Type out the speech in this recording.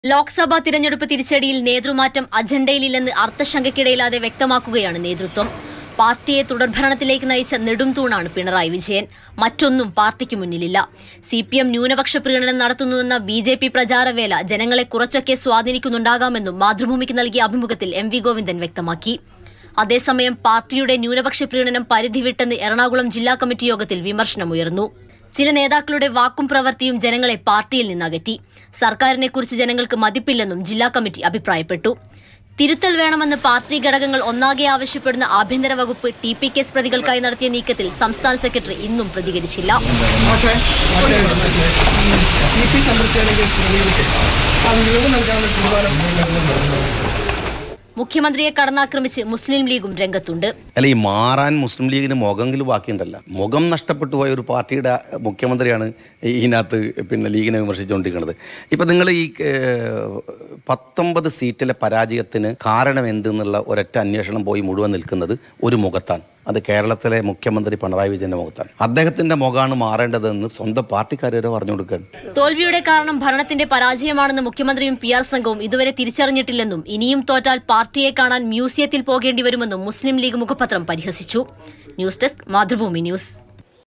ലോക്സഭാ തിരഞ്ഞെടുപ്പ് തിരിച്ചടിയിൽ നേതൃമാറ്റം അജണ്ടയിലില്ലെന്ന് അർത്ഥശങ്കയ്ക്കിടയില്ലാതെ വ്യക്തമാക്കുകയാണ് നേതൃത്വം പാർട്ടിയെ തുടർഭരണത്തിലേക്ക് നയിച്ച നെടും തൂണാണ് പിണറായി വിജയൻ മറ്റൊന്നും പാർട്ടിക്ക് മുന്നിലില്ല സി പി എം ന്യൂനപക്ഷ പ്രീണനം നടത്തുന്നുവെന്ന ബി ജെ പി പ്രചാരവേല ജനങ്ങളെ കുറച്ചൊക്കെ സ്വാധീനിക്കുന്നുണ്ടാകാമെന്നും മാതൃഭൂമിക്ക് നൽകിയ അഭിമുഖത്തിൽ എം വി ഗോവിന്ദൻ വ്യക്തമാക്കി അതേസമയം പാർട്ടിയുടെ ന്യൂനപക്ഷ പ്രീണനം പരിധി വിട്ടെന്ന് എറണാകുളം ജില്ലാ കമ്മിറ്റി യോഗത്തിൽ വിമർശനമുയർന്നു ചില നേതാക്കളുടെ വാക്കും പ്രവൃത്തിയും ജനങ്ങളെ പാർട്ടിയിൽ നിന്നകറ്റി സർക്കാരിനെ കുറിച്ച് ജനങ്ങൾക്ക് മതിപ്പില്ലെന്നും ജില്ലാ കമ്മിറ്റി അഭിപ്രായപ്പെട്ടു തിരുത്തൽ വേണമെന്ന് പാർട്ടി ഘടകങ്ങൾ ഒന്നാകെ ആവശ്യപ്പെടുന്ന ആഭ്യന്തര വകുപ്പ് ടി പി കേസ് പ്രതികൾക്കായി നടത്തിയ നീക്കത്തിൽ സംസ്ഥാന സെക്രട്ടറി ഇന്നും പ്രതികരിച്ചില്ല പക്ഷേ ടി പി ചന്ദ്രശേഖരൻ കേസ് പ്രതികരിച്ച് അത് വിവരം നൽകാനുള്ള തീരുമാനം മുഖ്യമന്ത്രിയെ കടന്നാക്രമിച്ച് മുസ്ലിം ലീഗും രംഗത്തുണ്ട് അല്ല ഈ മാറാൻ മുസ്ലിം ലീഗിന് മുഖമെങ്കിലും ബാക്കിയുണ്ടല്ല മുഖം നഷ്ടപ്പെട്ടു പോയ ഒരു പാർട്ടിയുടെ മുഖ്യമന്ത്രിയാണ് ഇതിനകത്ത് പിന്നെ ലീഗിനെ വിമർശിച്ചുകൊണ്ടിരിക്കുന്നത് ഇപ്പം നിങ്ങൾ ഈ ഏഹ്, പത്തൊമ്പത് സീറ്റിലെ പരാജയത്തിന് കാരണം എന്തെന്നുള്ള ഒരൊറ്റ അന്വേഷണം പോയി മുഴുവൻ നിൽക്കുന്നത് ഒരു മുഖത്താണ് അത് കേരളത്തിലെ മുഖ്യമന്ത്രി പിണറായി വിജയന്റെ മുഖത്താണ് അദ്ദേഹത്തിന്റെ മുഖമാണ് മാറേണ്ടതെന്ന് സ്വന്തം പാർട്ടിക്കാർ വരെ പറഞ്ഞു കൊടുക്കുകയാണ് തോൽവിയുടെ കാരണം ഭരണത്തിന്റെ പരാജയമാണെന്ന് മുഖ്യമന്ത്രിയും പി ആർ സംഘവും ഇതുവരെ തിരിച്ചറിഞ്ഞിട്ടില്ലെന്നും ഇനിയും തോറ്റാൽ പാർട്ടിയെ കാണാൻ മ്യൂസിയത്തിൽ പോകേണ്ടി വരുമെന്നും മുസ്ലിം ലീഗ് മുഖപത്രം പരിഹസിച്ചു ന്യൂസ് ഡെസ്ക് മാതൃഭൂമി ന്യൂസ്